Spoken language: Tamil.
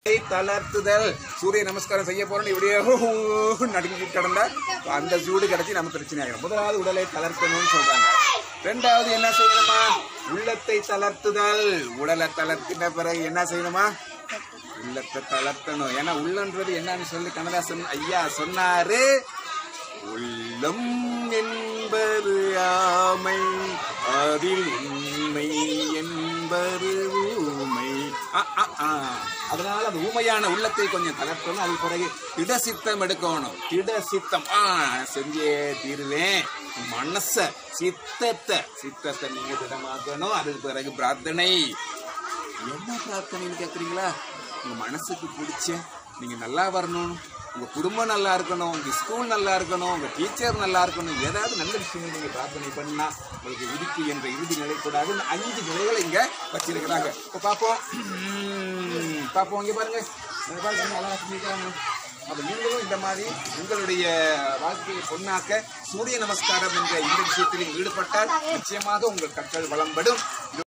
தளர்த்துதல் சூரிய நமஸ்காரம் செய்ய போறோம் இப்படியே நடுங்கி கிடந்தா அந்த சூடு கிடைச்சி நம்ம பிரச்சனை ஆகிடும் முதலாவது உடலை தளர்த்தணும்னு சொல்றாங்க ரெண்டாவது என்ன செய்யணுமா உள்ளத்தை தளர்த்துதல் உடலை தளர்த்தின பிறகு என்ன செய்யணுமா உள்ளத்தை தளர்த்தணும் ஏன்னா உள்ளன்றது என்னன்னு சொல்லி கண்ணதாசன் ஐயா சொன்னாரு உள்ளம் என்பது ஆமை அதில் உண்மை என்பது ஊமை ஆ, ஆ, ஆ. அதனால அந்த ஊமையான உள்ளத்தை கொஞ்சம் தளர்த்தணும் அது பிறகு திட சித்தம் எடுக்கணும் திட சித்தம் ஆ செஞ்சே தீருவேன் மனச சித்தத்தை சித்தத்தை நீங்க திடமாக்கணும் அதுக்கு பிறகு பிரார்த்தனை என்ன பிரார்த்தனைன்னு கேட்குறீங்களா உங்கள் மனசுக்கு பிடிச்ச நீங்கள் நல்லா வரணும் உங்கள் குடும்பம் நல்லா இருக்கணும் உங்கள் ஸ்கூல் நல்லா இருக்கணும் உங்கள் டீச்சர் நல்லா இருக்கணும் ஏதாவது நல்ல விஷயங்கள் நீங்கள் பிரார்த்தனை பண்ணால் உங்களுக்கு விதிக்கு என்ற இறுதி நிலை கூடாது இந்த அஞ்சு நிலைகளை இங்கே வச்சிருக்கிறாங்க இப்போ பார்ப்போம் உம், பார்ப்போம் இங்கே பாருங்க இங்க பாருங்க, நல்லா செஞ்சுருக்காங்க அப்போ நீங்களும் இந்த மாதிரி உங்களுடைய வாழ்க்கையை பொன்னாக்க சூரிய நமஸ்காரம் என்ற இந்த விஷயத்தில் ஈடுபட்டால் நிச்சயமாக உங்கள் கற்கள் வளம்படும்